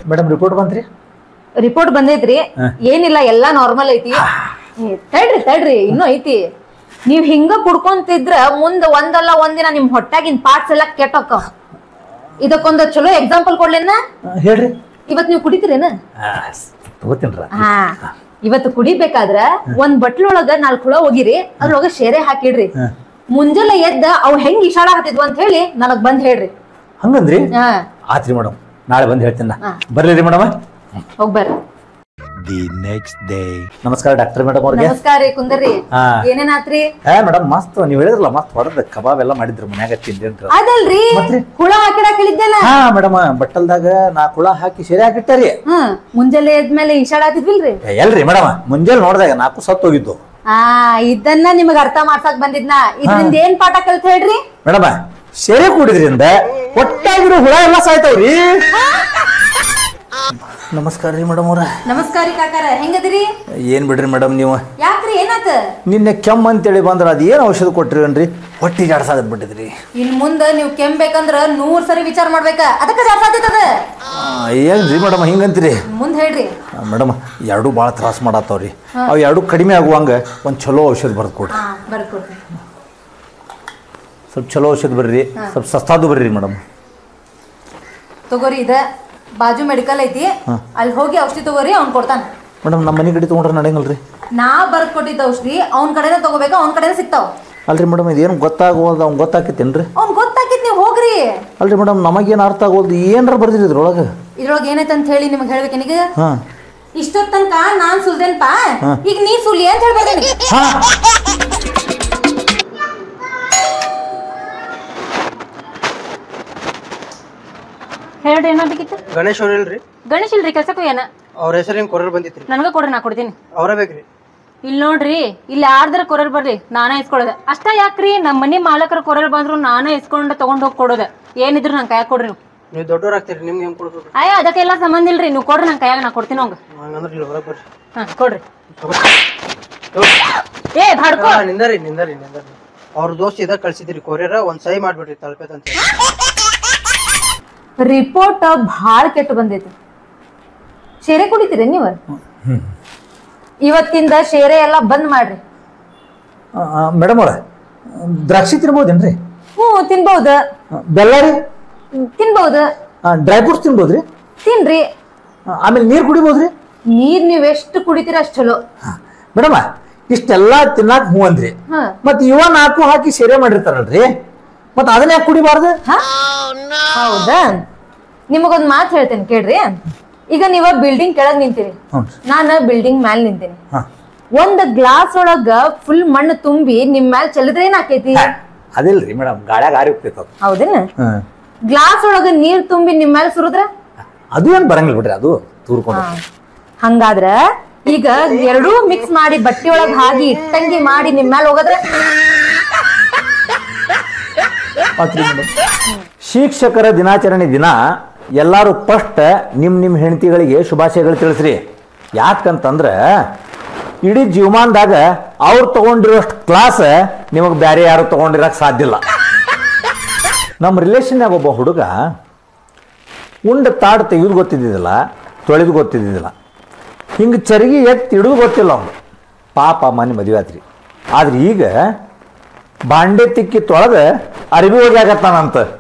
Madam report ಬಂತ್ರಿ report ಬಂದೈತ್ರಿ ಹಾ. ಏನಿಲ್ಲ ಎಲ್ಲಾ ನಾರ್ಮಲ್ ಐತಿ ಏ, ತಡ್ರಿ ತಡ್ರಿ ಇನ್ನೂ ಐತಿ ನೀವ್ ಹಿಂಗ ಕುಡ್ಕೊಂತಿದ್ರ ಮುಂದ ಒಂದಲ್ಲ ಒಂದಿನ ನಿಮ್ ಹೊಟ್ಟಾಗಿನ್ ಪಾರ್ಟ್ಸ್ ಎಲ್ಲ ಕೆಟ್ಟೋಕ್ಕ ಇದಕ್ಕೊಂದ್ ಚಲೋ ಎಕ್ಸಾಂಪಲ್ ಕೊಡ್ಲೇನ ಆ, ಹೇಳ್ರಿ ಇವತ್ ನೀವು ಕುಡಿತೀರೇನ ತಗೋತೀನ್ರ ಹಾ ಇವತ್ತು ಕುಡಿಬೇಕಾದ್ರ ಒಂದ್ ಬಟ್ಲೊಳಗ ನಾಲ್ಕು ಹುಳ ಹೋಗಿರಿ ಅದ್ರೊಳಗ ಶೇರೆ ಹಾಕಿಡ್ರಿ ಹಾ. ಮುಂಜಾನೆ ಎದ್ದ ಅವ್ ಹೆಂಗ್ ಇಶಾಡ ಹತ್ತಿದ್ವು ಅಂತ ಹೇಳಿ ನನಗ್ ಬಂದ್ ಹೇಳ್ರಿ ಹಂಗಂದ್ರಿ ಹಾ ಆತ್ರಿ ಮೇಡಮ್ ನಾಳೆ ಬಂದು ಹೇಳ್ತೀನಿ ನಾ ಹಾ. ಬರ್ಲಿ ರೀ ಮೇಡಮ್ ಹೋಗ್ಬರ್ರಿ The next day. ನಮಸ್ಕಾರ ಡಾಕ್ಟರ್ ಮೇಡಮ್ ಅವ್ರಿಗೆ ನಮಸ್ಕಾರ ರೀ ಕುಂದರ್ರಿ ಹಾ. ಏನೇನಾತ್ರಿ ಏ ಮೇಡಮ್ ಮಸ್ತ್ ನೀವು ಹೇಳಿದ್ರಲ್ಲ ಮಸ್ತ್ ಹೊಡೆದ ಕಬಾಬ್ ಎಲ್ಲ ಮಾಡಿದ್ರು ಮನ್ಯಾಗ ತಿಂದೇನ್ರಿ ಅದಲ್ರಿ ಮತ್ರಿ? ಹುಳ ಹಾಕಿಡಾಕ್ ಹೇಳಿದ್ದೆಲ್ಲ ಹಾ ಮೇಡಮ್ ಬಟ್ಟಲ್ದಾಗ ನಾ ಕುಳ ಹಾಕಿ ಸೆರೆ ಹಾಕಿಟ್ಟಾರಿ ಹ್ಮ್ ಮುಂಜಾನೆ ಎದ್ಮೇಲೆ ಇಶಾಡಾತಿದ್ವಿಲ್ರಿ ಏ, ಎಲ್ರಿ ಮೇಡಮ್ ಮುಂಜಾನೆ ನೋಡಿದಾಗ ನಾಲ್ಕು ಸತ್ತು ಹೋಗಿದ್ದು ಆ ಇದನ್ನ ನಿಮಗ್ ಅರ್ಥ ಮಾಡ್ಸಕ್ ಬಂದಿದ್ನ ಇದರಿಂದ ಏನ್ ಪಾಠ ಕಲ್ತ್ ಹೇಳ್ರಿ ಮೇಡಮ್ ಸೆರೆ ಕುಡಿದ್ರಿಂದ ಒಟ್ಟಾಗಿರೋ ಹುಳ ಎಲ್ಲ ಸಾಯ್ತಾವ್ರಿ ನಮಸ್ಕಾರ ರೀ ಮೇಡಮ್ ಅವ್ರ ನಮಸ್ಕಾರ ರೀ ಕಾಕಾರ ಹೆಂಗದಿರಿ ಏನ್ ಬಿಡ್ರಿ ಮೇಡಮ್ ನೀವು ಯಾಕ್ರಿ ಏನಾತ ನಿನ್ನೆ ಕೆಮ್ಮ ಅಂತೇಳಿ ಬಂದ್ರ ಅದ್ ಏನ್ ಔಷಧ ಕೊಟ್ರಿವನ್ರಿ ಹೊಟ್ಟಿಗೆ ಆಡ್ಸಾಗದ್ ಬಿಟ್ಟಿದ್ರಿ ಇನ್ ಮುಂದ ನೀವ್ ಕೆಮ್ಬೇಕಂದ್ರ ನೂರ್ ಸರಿ ವಿಚಾರ ಮಾಡ್ಬೇಕ ಅದಕ್ಕ ಜಾಸ್ತಿ ಏನ್ರಿ ಮೇಡಮ್ ಹಿಂಗಂತೀರಿ ಮುಂದ್ ಹೇಳ್ರಿ ಮೇಡಮ್ ಎರಡೂ ಭಾಳ ತ್ರಾಸ ಮಾಡತ್ತವ್ರಿ ಅವು ಎರಡೂ ಕಡಿಮೆ ಆಗುವಂಗ ಒಂದು ಚಲೋ ಔಷಧ ಬರ್ದು ಕೊಡ್ರಿ ಹಾ ಬರ್ಕೊಡ್ತೀನಿ ಸ್ವಲ್ಪ ಚಲೋ ಔಷಧ ಬರ್ರಿ ಸ್ವಲ್ಪ ಸಸ್ತಾದು ಬರ್ರಿ ಮೇಡಮ್ ತಗೋರಿ ಇದ ಬಾಜು ಮೆಡಿಕಲ್ ಐತಿ ಅಲ್ಲಿ ಹೋಗಿ ಔಷಧಿ ತಗೋರಿ ಅವ್ನ್ ಕೊಡ್ತಾನ ಮೇಡಮ್ ನಮ್ಮ ಮನೆ ಕಡೆ ತೊಗೊಂಡ್ರೆ ನಡೆಯಂಗಲ್ರಿ ನಾ ಬರ್ದ್ ಕೊಟ್ಟಿದ್ದ ಔಷಧಿ ಅವ್ನ ಕಡೆನೇ ತಗೋಬೇಕ ಅವ್ನ ಕಡೆನೇ ಸಿಗ್ತಾವ ಅಲ್ರಿ ಮೇಡಮ್ ಇದೇನು ಗೊತ್ತಾಗೋದು ಅವ್ನು ಗೊತ್ತಾಕೈತೇನ್ರಿ ಅವ್ನ್ ಗೊತ್ತಾಕಿತ್ ನೀವ್ ಹೋಗ್ರಿ ಅಲ್ರಿ ಮೇಡಮ್ ನಮಗೇನು ಅರ್ಥ ಆಗೋದು ಏನಾರ ಬರ್ದಿರಿ ಇದ್ರೊಳಗೆ ಇದ್ರೊಳಗ ಏನೈತೆ ಅಂತ ಹೇಳಿ ನಿಮ್ಗೆ ಹೇಳ್ಬೇಕೇನಿಗ ಹಾಂ ಇಷ್ಟೊತ್ ತನಕ ನಾನ್ ಸುಲ್ದೇನ್ಪಾ ಈಗ ನೀ ಸುಲಿ ಅಂತ ಹೇಳ್ಬೇಕೇನಿ ಹೇಳ್ರಿ ಏನಾಗಬೇಕಿತ್ತು ಗಣೇಶ್ ಅವ್ರ ಇಲ್ರಿ ಗಣೇಶ್ ಇಲ್ರಿ ಕೆಲ್ಸಕ್ಕೂ ಏನ ಅವ್ರ ಹೆಸರೇನು ಕೊರರ್ ಬಂದಿತ್ರಿ ನನಗ ಕೊಡ್ರಿ ನಾ ಕೊಡ್ತೀನಿ ಅವರೇ ಬೇಕ್ರಿ ಇಲ್ಲಿ ನೋಡ್ರಿ ಇಲ್ಲಿ ಯಾರ್ದಾರ ಕೊರಲ್ ಬರ್ರಿ ನಾನೇ ಇಸ್ಕೊಳ್ಳೋದ ಅಷ್ಟ ಯಾಕ್ರಿ ನಮ್ಮ ಮನಿ ಮಾಲಕರ ಕೊರಲ್ ಬಂದ್ರು ನಾನೇ ಇಸ್ಕೊಂಡು ತಗೊಂಡ್ ಹೋಗಿ ಕೊಡೋದ ಏನಿದ್ರು ನಂಗೆ ಕೈಯಾಗ ಕೊಡ್ರಿ ನೀವು ನೀವು ದೊಡ್ಡವ್ರ ಆಗ್ತೀರಿ ನಿಮ್ಗೆ ಹೆಂಗ್ ಕೊಡ್ಬೇಕು ಅಯ್ಯ ಅದಕ್ಕೆಲ್ಲ ಸಂಬಂಧ ಇಲ್ರಿ ನೀವು ಕೊಡ್ರಿ ನಂಗೆ ಕೈಯಾಗ ನಾ ಕೊಡ್ತೀನಿ ಹಂಗ ಹಂಗಂದ್ರೆ ಇಲ್ಲಿ ಹೊರಗೆ ಬರ್ರಿ ಹಾ ಕೊಡ್ರಿ ಏ ಬಾಡ್ಕೋ ಹಾ, ನಿಂದರಿ ನಿಂದರಿ ನಿಂದರಿ ಅವ್ರ ದೋಸ್ತ್ ಇದಾಗ ಕಳ್ಸಿದ್ರಿ ಕೊರಿಯರ ಒಂದ್ ಸಹಿ ಮಾಡ್ಬಿಡ್ರಿ ತಲುಪೇತ್ ಅಂತ ಹೇಳಿ ರಿಪೋರ್ಟ್ ಭಾಳ ಕೆಟ್ಟು ಬಂದೈತಿ ಶೇರೆ ಕುಡಿತೀರಿ ನೀವು ಇವತ್ತಿಂದ ಶೇರೆ ಎಲ್ಲ ಬಂದ್ ಮಾಡ್ರಿ ಮೇಡಮ್ ಅವ್ರ ದ್ರಾಕ್ಷಿ ತಿನ್ಬೋದೇನ್ರಿ ಹ್ಞೂ ತಿನ್ಬಹುದು ಬೆಲ್ಲ ರೀ ತಿನ್ಬಹುದು ಡ್ರೈ ಫ್ರೂಟ್ಸ್ ತಿನ್ಬೋದ್ರಿ ತಿನ್ರಿ ಆ, ಆಮೇಲೆ ನೀರು ಕುಡಿಬೋದ್ರಿ ನೀರ್ ನೀವ್ ಎಷ್ಟು ಕುಡಿತೀರ ಅಷ್ಟ್ ಚಲೋ ಮೇಡಮ್ ಇಷ್ಟೆಲ್ಲ ತಿನ್ನಾಕ ಹೂ ಅಂದ್ರಿ ಹಾ ಮತ್ತೆ ಇವ ನಾಲ್ಕು ಹಾಕಿ ಸೆರೆ ಮಾಡಿರ್ತಾರಲ್ರಿ ಮತ್ತೆ ಅದನ್ನ ಯಾಕೆ ಕುಡಿಬಾರ್ದು ಹೌದಾ ನಿಮಗೊಂದ್ ಮಾತು ಹೇಳ್ತೇನೆ ಕೇಳ್ರಿ ಈಗ ನೀವ ಬಿಲ್ಡಿಂಗ್ ಕೆಳಗ್ ನಿಂತೀರಿ ಹ್ಞೂ ನಾನ ಬಿಲ್ಡಿಂಗ್ ಮ್ಯಾಲ್ ನಿಂತೀನಿ ಹಾಂ ಒಂದ್ ಗ್ಲಾಸ್ ಒಳಗ ಫುಲ್ ಮಣ್ಣು ತುಂಬಿ ನಿಮ್ ಮ್ಯಾಲ್ ಚೆಲ್ಲಿದ್ರೆ ಏನಾಕೈತಿ ಅದಿಲ್ರಿ ಮೇಡಮ್ ಗಾಳ್ಯಾಗ ಆರಿ ಹೋಗ್ತೈತೆ ಅದು ಹೌದೇನ ಹಾಂ ಗ್ಲಾಸ್ ಒಳಗ ನೀರ್ ತುಂಬಿ ನಿಮ್ ಮ್ಯಾಲ್ ಸುರಿದ್ರ ಅದು ಏನು ಬರಂಗಿಲ್ಲ ಬಿಡ್ರಿ ಅದು ತೂರ್ಕೊಂಡು ಹಂಗಾದ್ರ ಈಗ ಎರಡೂ ಮಿಕ್ಸ್ ಮಾಡಿ ಬಟ್ಟೆ ಒಳಗ್ ಹಾಕಿ ಇಟ್ಟಂಗಿ ಮಾಡಿ ನಿಮ್ ಮ್ಯಾಲ್ ಹೋಗದ್ರ ಆತ್ರಿ ಮೇಡಮ್. ಶಿಕ್ಷಕರ ದಿನಾಚರಣೆ ದಿನ ಎಲ್ಲರೂ ಫಸ್ಟ್ ನಿಮ್ಮ ನಿಮ್ಮ ಹೆಂಡತಿಗಳಿಗೆ ಶುಭಾಶಯಗಳು ತಿಳಿಸ್ರಿ ಯಾಕಂತಂದ್ರೆ ಇಡೀ ಜೀವಮಾನದಾಗ ಅವ್ರು ತಗೊಂಡಿರೋಷ್ಟು ಕ್ಲಾಸ್ ನಿಮಗೆ ಬೇರೆ ಯಾರು ತಗೊಂಡಿರಕ್ಕೆ ಸಾಧ್ಯ ಇಲ್ಲ ನಮ್ಮ ರಿಲೇಷನ್ನಾಗ ಒಬ್ಬ ಹುಡುಗ ಉಂಡ ತಾಡು ತೆಗೆದು ಗೊತ್ತಿದ್ದಿದ್ದಿಲ್ಲ ತೊಳೆದು ಗೊತ್ತಿದ್ದಿದ್ದಿಲ್ಲ ಹಿಂಗೆ ಚರಿಗೆ ಎತ್ತಿ ಹಿಡಿದು ಗೊತ್ತಿಲ್ಲ ಅವನು ಪಾಪ ಮನೆ ಮದುವೆ ಆತ್ರಿ ಆದ್ರೆ ಈಗ ಬಾಂಡೆ ತಿಕ್ಕಿ ತೊಳೆದ ಅರಿವಿ ಹೋಗ್ಯಾಗತ್ತಾನಂತ